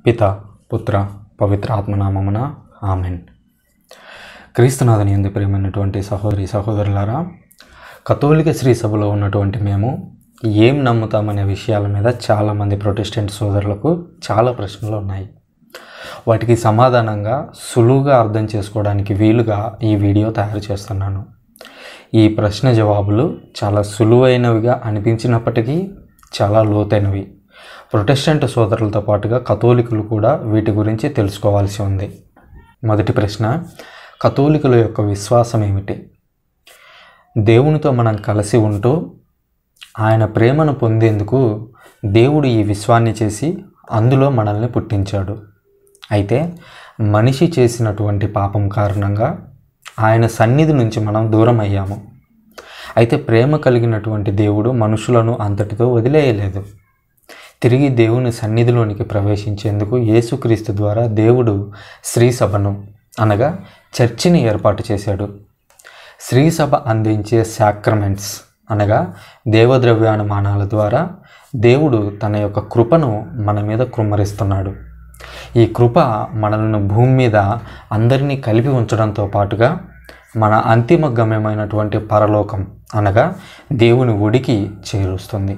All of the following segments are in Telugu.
పిత పుత్ర పవిత్ర ఆత్మనామమున ఆమెన్ క్రీస్తునాథని ఎందు ప్రేమైనటువంటి సహోదరి సహోదరులారా కథోలిక శ్రీ సభలో ఉన్నటువంటి మేము ఏం నమ్ముతామనే విషయాల మీద చాలామంది ప్రొటెస్టెంట్ సోదరులకు చాలా ప్రశ్నలు ఉన్నాయి వాటికి సమాధానంగా సులువుగా అర్థం చేసుకోవడానికి వీలుగా ఈ వీడియో తయారు చేస్తున్నాను ఈ ప్రశ్న జవాబులు చాలా సులువైనవిగా అనిపించినప్పటికీ చాలా లోతైనవి ప్రొటెస్టెంట్ సోదరులతో పాటుగా కథోలికులు కూడా వీటి గురించి తెలుసుకోవాల్సి ఉంది మొదటి ప్రశ్న కథోలికుల యొక్క విశ్వాసం ఏమిటి దేవునితో మనం కలిసి ఉంటూ ఆయన ప్రేమను పొందేందుకు దేవుడు ఈ విశ్వాన్ని చేసి అందులో మనల్ని పుట్టించాడు అయితే మనిషి చేసినటువంటి పాపం కారణంగా ఆయన సన్నిధి నుంచి మనం దూరం అయ్యాము అయితే ప్రేమ కలిగినటువంటి దేవుడు మనుషులను అంతటితో వదిలేయలేదు తిరిగి దేవుని సన్నిధిలోనికి ప్రవేశించేందుకు యేసుక్రీస్తు ద్వారా దేవుడు శ్రీ సభను అనగా చర్చిని ఏర్పాటు చేశాడు శ్రీ సభ అందించే సాక్రమెంట్స్ అనగా దేవద్రవ్యానుమానాల ద్వారా దేవుడు తన యొక్క కృపను మన మీద కుమ్మరిస్తున్నాడు ఈ కృప మనలను భూమి మీద అందరినీ కలిపి ఉంచడంతో పాటుగా మన అంతిమ గమ్యమైనటువంటి పరలోకం అనగా దేవుని ఒడికి చేరుస్తుంది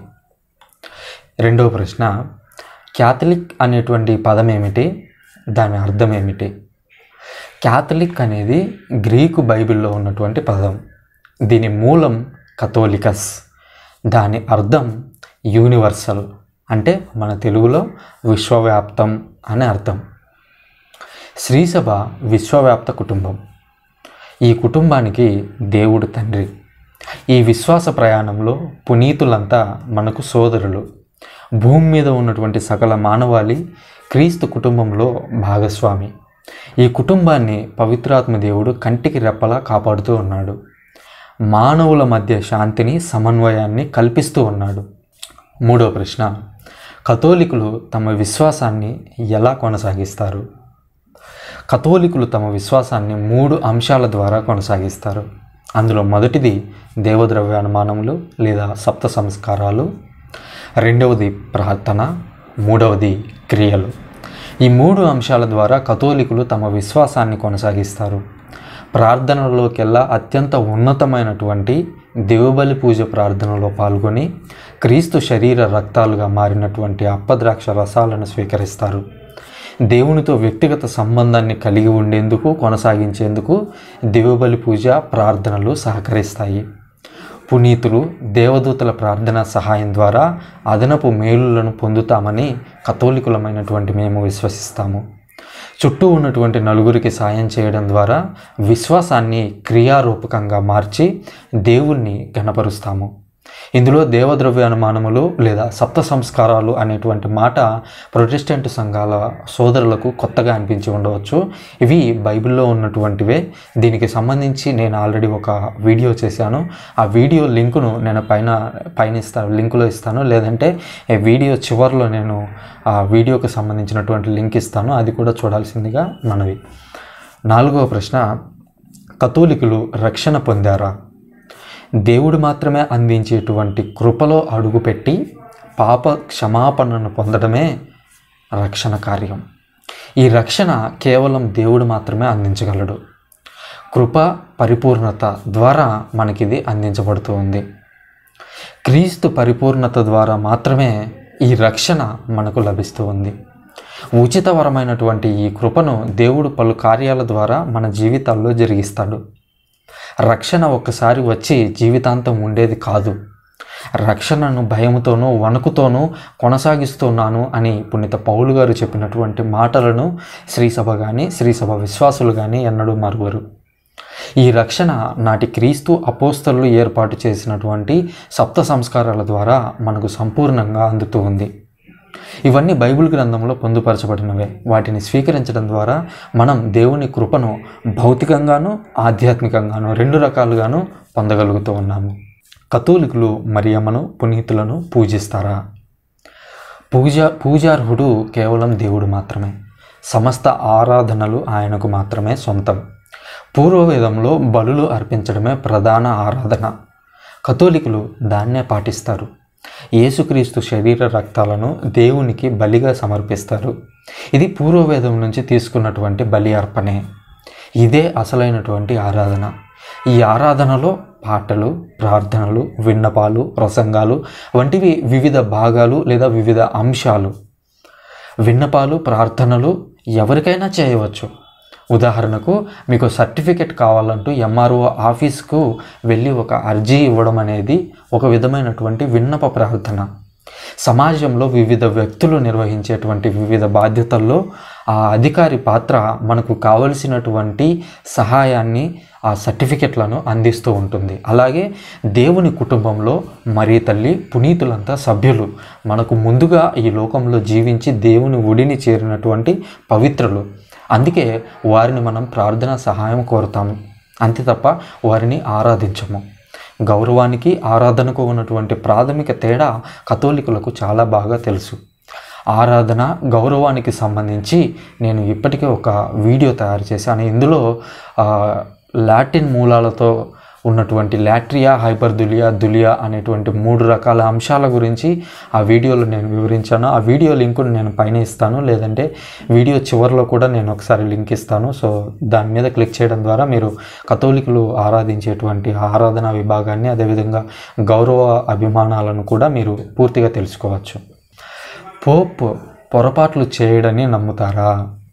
రెండవ ప్రశ్న క్యాథలిక్ అనేటువంటి పదం ఏమిటి దాని అర్థం ఏమిటి క్యాథలిక్ అనేది గ్రీకు బైబిల్లో ఉన్నటువంటి పదం దీని మూలం కథోలికస్ దాని అర్థం యూనివర్సల్ అంటే మన తెలుగులో విశ్వవ్యాప్తం అని అర్థం శ్రీసభ విశ్వవ్యాప్త కుటుంబం ఈ కుటుంబానికి దేవుడు తండ్రి ఈ విశ్వాస ప్రయాణంలో పునీతులంతా మనకు సోదరులు భూమి మీద ఉన్నటువంటి సకల మానవాళి క్రీస్తు కుటుంబంలో భాగస్వామి ఈ కుటుంబాన్ని పవిత్రాత్మ దేవుడు కంటికి రెప్పలా కాపాడుతూ ఉన్నాడు మానవుల మధ్య శాంతిని సమన్వయాన్ని కల్పిస్తూ ఉన్నాడు మూడో ప్రశ్న కథోలికులు తమ విశ్వాసాన్ని ఎలా కొనసాగిస్తారు కథోలికులు తమ విశ్వాసాన్ని మూడు అంశాల ద్వారా కొనసాగిస్తారు అందులో మొదటిది దేవద్రవ్యానుమానములు లేదా సప్త సంస్కారాలు రెండవది ప్రార్థన మూడవది క్రియలు ఈ మూడు అంశాల ద్వారా కథోలికులు తమ విశ్వాసాన్ని కొనసాగిస్తారు ప్రార్థనలోకెల్లా అత్యంత ఉన్నతమైనటువంటి దేవుబలి పూజ ప్రార్థనలో పాల్గొని క్రీస్తు శరీర రక్తాలుగా మారినటువంటి అప్పద్రాక్ష రసాలను స్వీకరిస్తారు దేవునితో వ్యక్తిగత సంబంధాన్ని కలిగి ఉండేందుకు కొనసాగించేందుకు దేవుబలి పూజ ప్రార్థనలు సహకరిస్తాయి పునీతులు దేవదూతల ప్రార్థన సహాయం ద్వారా అదనపు మేలులను పొందుతామని కథోలికులమైనటువంటి మేము విశ్వసిస్తాము చుట్టూ ఉన్నటువంటి నలుగురికి సాయం చేయడం ద్వారా విశ్వాసాన్ని క్రియారూపకంగా మార్చి దేవుణ్ణి గణపరుస్తాము ఇందులో దేవద్రవ్య అనుమానములు లేదా సప్త సంస్కారాలు అనేటువంటి మాట ప్రొటెస్టెంట్ సంఘాల సోదరులకు కొత్తగా అనిపించి ఉండవచ్చు ఇవి బైబిల్లో ఉన్నటువంటివే దీనికి సంబంధించి నేను ఆల్రెడీ ఒక వీడియో చేశాను ఆ వీడియో లింకును నేను పైన పైన ఇస్తాను లింకులో ఇస్తాను లేదంటే ఈ వీడియో చివరిలో నేను ఆ వీడియోకి సంబంధించినటువంటి లింక్ ఇస్తాను అది కూడా చూడాల్సిందిగా మనవి నాలుగవ ప్రశ్న కథోలికులు రక్షణ పొందారా దేవుడు మాత్రమే అందించేటువంటి కృపలో అడుగుపెట్టి పాప క్షమాపణను పొందడమే రక్షణ కార్యం ఈ రక్షణ కేవలం దేవుడు మాత్రమే అందించగలడు కృప పరిపూర్ణత ద్వారా మనకిది అందించబడుతూ ఉంది క్రీస్తు పరిపూర్ణత ద్వారా మాత్రమే ఈ రక్షణ మనకు లభిస్తూ ఉంది ఉచితవరమైనటువంటి ఈ కృపను దేవుడు పలు కార్యాల ద్వారా మన జీవితాల్లో జరిగిస్తాడు రక్షణ ఒక్కసారి వచ్చి జీవితాంతం ఉండేది కాదు రక్షణను భయముతోనూ వణుకుతోనూ కొనసాగిస్తున్నాను అని పుణ్యత పౌలు గారు చెప్పినటువంటి మాటలను శ్రీసభ కానీ శ్రీసభ విశ్వాసులు కానీ ఎన్నడూ మరువరు ఈ రక్షణ నాటి క్రీస్తు అపోస్తలు ఏర్పాటు చేసినటువంటి సప్త సంస్కారాల ద్వారా మనకు సంపూర్ణంగా అందుతూ ఉంది ఇవన్నీ బైబిల్ గ్రంథంలో పొందుపరచబడినవే వాటిని స్వీకరించడం ద్వారా మనం దేవుని కృపను భౌతికంగాను ఆధ్యాత్మికంగాను రెండు రకాలుగాను పొందగలుగుతూ ఉన్నాము కథోలికులు మరియమ్మను పునీతులను పూజిస్తారా పూజ పూజార్హుడు కేవలం దేవుడు మాత్రమే సమస్త ఆరాధనలు ఆయనకు మాత్రమే సొంతం పూర్వవేదంలో బలులు అర్పించడమే ప్రధాన ఆరాధన కథోలికులు దాన్నే పాటిస్తారు యేసుక్రీస్తు శరీర రక్తాలను దేవునికి బలిగా సమర్పిస్తారు ఇది పూర్వవేదం నుంచి తీసుకున్నటువంటి బలి అర్పణే ఇదే అసలైనటువంటి ఆరాధన ఈ ఆరాధనలో పాటలు ప్రార్థనలు విన్నపాలు ప్రసంగాలు వంటివి వివిధ భాగాలు లేదా వివిధ అంశాలు విన్నపాలు ప్రార్థనలు ఎవరికైనా చేయవచ్చు ఉదాహరణకు మీకు సర్టిఫికెట్ కావాలంటూ ఎంఆర్ఓ ఆఫీస్కు వెళ్ళి ఒక అర్జీ ఇవ్వడం అనేది ఒక విధమైనటువంటి విన్నప ప్రార్థన సమాజంలో వివిధ వ్యక్తులు నిర్వహించేటువంటి వివిధ బాధ్యతల్లో ఆ అధికారి పాత్ర మనకు కావలసినటువంటి సహాయాన్ని ఆ సర్టిఫికెట్లను అందిస్తూ ఉంటుంది అలాగే దేవుని కుటుంబంలో మరీ తల్లి పునీతులంతా సభ్యులు మనకు ముందుగా ఈ లోకంలో జీవించి దేవుని ఒడిని చేరినటువంటి పవిత్రులు అందుకే వారిని మనం ప్రార్థన సహాయం కోరుతాము అంతే తప్ప వారిని ఆరాధించము గౌరవానికి ఆరాధనకు ఉన్నటువంటి ప్రాథమిక తేడా కథోలికులకు చాలా బాగా తెలుసు ఆరాధన గౌరవానికి సంబంధించి నేను ఇప్పటికే ఒక వీడియో తయారు చేశాను ఇందులో ఆ, లాటిన్ మూలాలతో ఉన్నటువంటి లాట్రియా హైపర్దులియా దులియా అనేటువంటి మూడు రకాల అంశాల గురించి ఆ వీడియోలో నేను వివరించాను ఆ వీడియో లింకును నేను పైన ఇస్తాను లేదంటే వీడియో చివరిలో కూడా నేను ఒకసారి లింక్ ఇస్తాను సో దాని మీద క్లిక్ చేయడం ద్వారా మీరు కథోలికులు ఆరాధించేటువంటి ఆరాధనా విభాగాన్ని అదేవిధంగా గౌరవ అభిమానాలను కూడా మీరు పూర్తిగా తెలుసుకోవచ్చు పోప్ పొరపాట్లు చేయడని నమ్ముతారా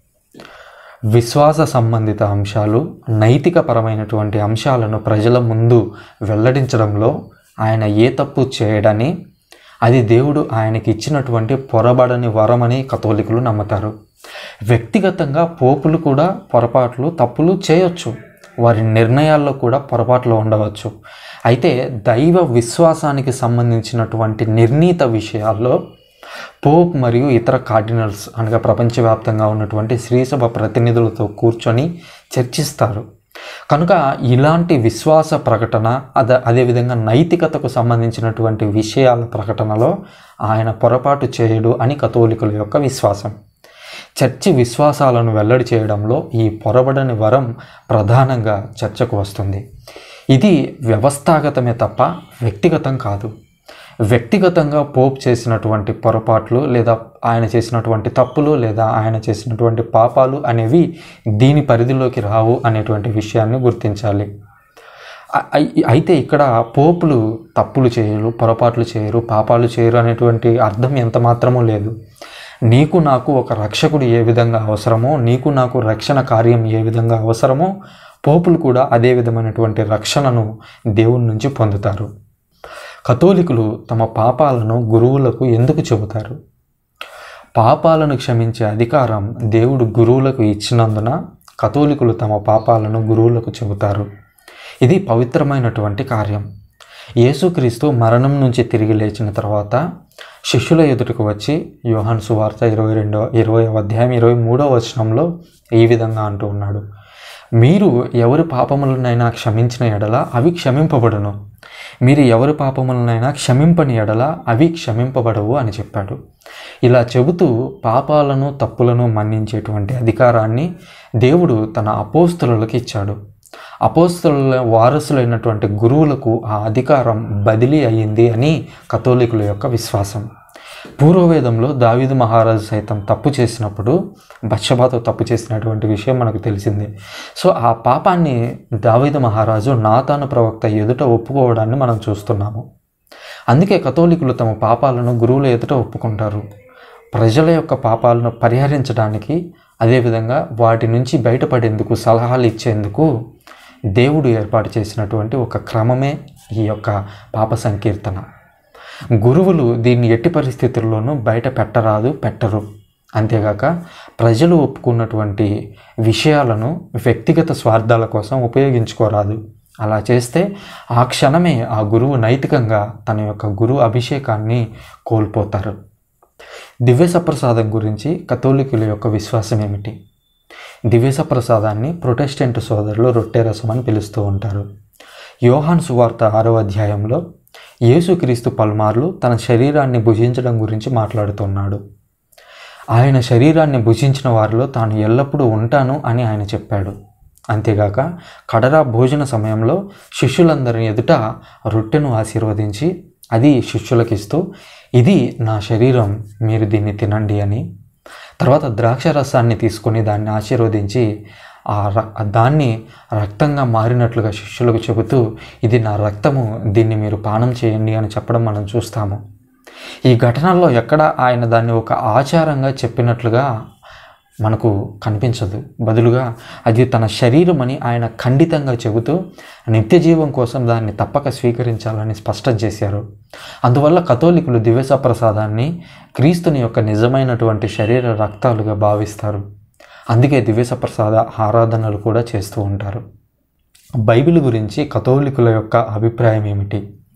విశ్వాస సంబంధిత అంశాలు నైతిక పరమైనటువంటి అంశాలను ప్రజల ముందు వెల్లడించడంలో ఆయన ఏ తప్పు చేయడని అది దేవుడు ఆయనకి ఇచ్చినటువంటి పొరబడని వరమని కథోలికులు నమ్ముతారు వ్యక్తిగతంగా పోపులు కూడా పొరపాట్లు తప్పులు చేయొచ్చు వారి నిర్ణయాల్లో కూడా పొరపాట్లు ఉండవచ్చు అయితే దైవ విశ్వాసానికి సంబంధించినటువంటి నిర్ణీత విషయాల్లో పోప్ మరియు ఇతర కార్డినల్స్ అనగా ప్రపంచవ్యాప్తంగా ఉన్నటువంటి శ్రీసభ ప్రతినిధులతో కూర్చొని చర్చిస్తారు కనుక ఇలాంటి విశ్వాస ప్రకటన అద అదేవిధంగా నైతికతకు సంబంధించినటువంటి విషయాల ప్రకటనలో ఆయన పొరపాటు చేయడు అని కథోలికుల యొక్క విశ్వాసం చర్చి విశ్వాసాలను వెల్లడి చేయడంలో ఈ పొరబడని వరం ప్రధానంగా చర్చకు వస్తుంది ఇది వ్యవస్థాగతమే తప్ప వ్యక్తిగతం కాదు వ్యక్తిగతంగా పోప్ చేసినటువంటి పొరపాట్లు లేదా ఆయన చేసినటువంటి తప్పులు లేదా ఆయన చేసినటువంటి పాపాలు అనేవి దీని పరిధిలోకి రావు అనేటువంటి విషయాన్ని గుర్తించాలి అ- అయి- అయితే ఇక్కడ పోపులు తప్పులు చేయరు పొరపాట్లు చేయరు పాపాలు చేయరు అనేటువంటి అర్థం ఎంత మాత్రమూ లేదు నీకు నాకు ఒక రక్షకుడు ఏ విధంగా అవసరమో నీకు నాకు రక్షణ కార్యం ఏ విధంగా అవసరమో పోపులు కూడా అదే విధమైనటువంటి రక్షణను దేవుని నుంచి పొందుతారు కథోలికులు తమ పాపాలను గురువులకు ఎందుకు చెబుతారు పాపాలను క్షమించే అధికారం దేవుడు గురువులకు ఇచ్చినందున కథోలికులు తమ పాపాలను గురువులకు చెబుతారు ఇది పవిత్రమైనటువంటి కార్యం యేసుక్రీస్తు మరణం నుంచి తిరిగి లేచిన తర్వాత శిష్యుల ఎదుటకు వచ్చి యోహాను సువార్త ఇరవై రెండో ఇరవై అధ్యాయం ఇరవై మూడో వచనంలో ఈ విధంగా అంటూ ఉన్నాడు మీరు ఎవరి పాపములనైనా క్షమించిన ఎడల అవి క్షమింపబడును మీరు ఎవరి పాపములనైనా క్షమింపని ఎడల అవి క్షమింపబడవు అని చెప్పాడు ఇలా చెబుతూ పాపాలను తప్పులను మన్నించేటువంటి అధికారాన్ని దేవుడు తన అపోస్తులకు ఇచ్చాడు అపోస్తుల వారసులైనటువంటి గురువులకు ఆ అధికారం బదిలీ అయ్యింది అని కథోలికుల యొక్క విశ్వాసం పూర్వవేదంలో దావీదు మహారాజు సైతం తప్పు చేసినప్పుడు బత్షబాతో తప్పు చేసినటువంటి విషయం మనకు తెలిసిందే సో ఆ పాపాన్ని దావీదు మహారాజు నాతాను ప్రవక్త ఎదుట ఒప్పుకోవడాన్ని మనం చూస్తున్నాము అందుకే కథోలికులు తమ పాపాలను గురువుల ఎదుట ఒప్పుకుంటారు ప్రజల యొక్క పాపాలను పరిహరించడానికి అదేవిధంగా వాటి నుంచి బయటపడేందుకు సలహాలు ఇచ్చేందుకు దేవుడు ఏర్పాటు చేసినటువంటి ఒక క్రమమే ఈ యొక్క పాప సంకీర్తన గురువులు దీన్ని ఎట్టి పరిస్థితుల్లోనూ బయట పెట్టరాదు పెట్టరు అంతేగాక ప్రజలు ఒప్పుకున్నటువంటి విషయాలను వ్యక్తిగత స్వార్థాల కోసం ఉపయోగించుకోరాదు అలా చేస్తే ఆ క్షణమే ఆ గురువు నైతికంగా తన యొక్క గురు అభిషేకాన్ని కోల్పోతారు దివ్య సప్రసాదం గురించి కథోలికుల యొక్క విశ్వాసం ఏమిటి దివ్య సప్రసాదాన్ని ప్రొటెస్టెంట్ సోదరులు రొట్టె రసం అని పిలుస్తూ ఉంటారు యోహాన్ సువార్త ఆరో అధ్యాయంలో యేసుక్రీస్తు పలుమార్లు తన శరీరాన్ని భుజించడం గురించి మాట్లాడుతున్నాడు ఆయన శరీరాన్ని భుజించిన వారిలో తాను ఎల్లప్పుడూ ఉంటాను అని ఆయన చెప్పాడు అంతేగాక కడరా భోజన సమయంలో శిష్యులందరి ఎదుట రొట్టెను ఆశీర్వదించి అది శిష్యులకు ఇస్తూ ఇది నా శరీరం మీరు దీన్ని తినండి అని తర్వాత ద్రాక్ష రసాన్ని తీసుకొని దాన్ని ఆశీర్వదించి ఆ ర దాన్ని రక్తంగా మారినట్లుగా శిష్యులకు చెబుతూ ఇది నా రక్తము దీన్ని మీరు పానం చేయండి అని చెప్పడం మనం చూస్తాము ఈ ఘటనల్లో ఎక్కడ ఆయన దాన్ని ఒక ఆచారంగా చెప్పినట్లుగా మనకు కనిపించదు బదులుగా అది తన శరీరం అని ఆయన ఖండితంగా చెబుతూ నిత్య జీవం కోసం దాన్ని తప్పక స్వీకరించాలని స్పష్టం చేశారు అందువల్ల కథోలికులు దివ్యస ప్రసాదాన్ని క్రీస్తుని యొక్క నిజమైనటువంటి శరీర రక్తాలుగా భావిస్తారు అందుకే దివ్యస ప్రసాద ఆరాధనలు కూడా చేస్తూ ఉంటారు బైబిల్ గురించి కథోలికుల యొక్క అభిప్రాయం ఏమిటి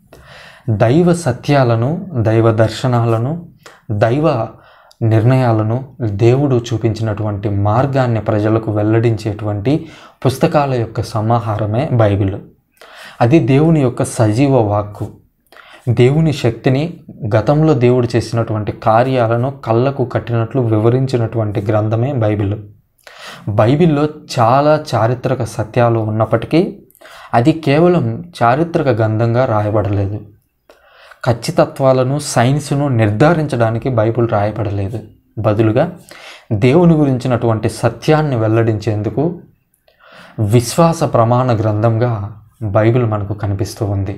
దైవ సత్యాలను దైవ దర్శనాలను దైవ నిర్ణయాలను దేవుడు చూపించినటువంటి మార్గాన్ని ప్రజలకు వెల్లడించేటువంటి పుస్తకాల యొక్క సమాహారమే బైబిల్ అది దేవుని యొక్క సజీవ వాక్కు దేవుని శక్తిని గతంలో దేవుడు చేసినటువంటి కార్యాలను కళ్ళకు కట్టినట్లు వివరించినటువంటి గ్రంథమే బైబిల్ బైబిల్లో చాలా చారిత్రక సత్యాలు ఉన్నప్పటికీ అది కేవలం చారిత్రక గ్రంథంగా రాయబడలేదు ఖచ్చితత్వాలను సైన్స్ను నిర్ధారించడానికి బైబిల్ రాయబడలేదు బదులుగా దేవుని గురించినటువంటి సత్యాన్ని వెల్లడించేందుకు విశ్వాస ప్రమాణ గ్రంథంగా బైబిల్ మనకు కనిపిస్తూ ఉంది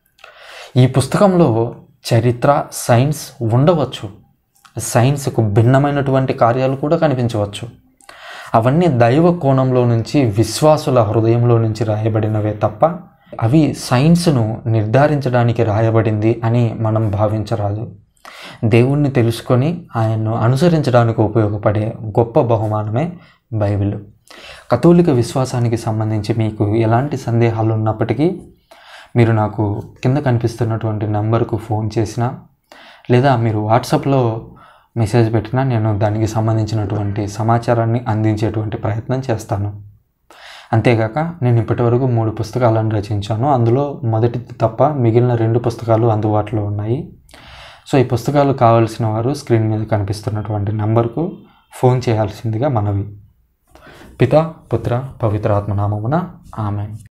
ఈ పుస్తకంలో చరిత్ర సైన్స్ ఉండవచ్చు సైన్స్కు భిన్నమైనటువంటి కార్యాలు కూడా కనిపించవచ్చు అవన్నీ దైవ కోణంలో నుంచి విశ్వాసుల హృదయంలో నుంచి రాయబడినవే తప్ప అవి సైన్స్ను నిర్ధారించడానికి రాయబడింది అని మనం భావించరాదు దేవుణ్ణి తెలుసుకొని ఆయన్ను అనుసరించడానికి ఉపయోగపడే గొప్ప బహుమానమే బైబిల్ కథోలిక విశ్వాసానికి సంబంధించి మీకు ఎలాంటి సందేహాలు ఉన్నప్పటికీ మీరు నాకు కింద కనిపిస్తున్నటువంటి నెంబర్కు ఫోన్ చేసినా లేదా మీరు వాట్సాప్లో మెసేజ్ పెట్టినా నేను దానికి సంబంధించినటువంటి సమాచారాన్ని అందించేటువంటి ప్రయత్నం చేస్తాను అంతేగాక నేను ఇప్పటివరకు మూడు పుస్తకాలను రచించాను అందులో మొదటిది తప్ప మిగిలిన రెండు పుస్తకాలు అందుబాటులో ఉన్నాయి సో ఈ పుస్తకాలు కావాల్సిన వారు స్క్రీన్ మీద కనిపిస్తున్నటువంటి నంబర్కు ఫోన్ చేయాల్సిందిగా మనవి పిత పుత్ర పవిత్రాత్మ నామమున ఆమె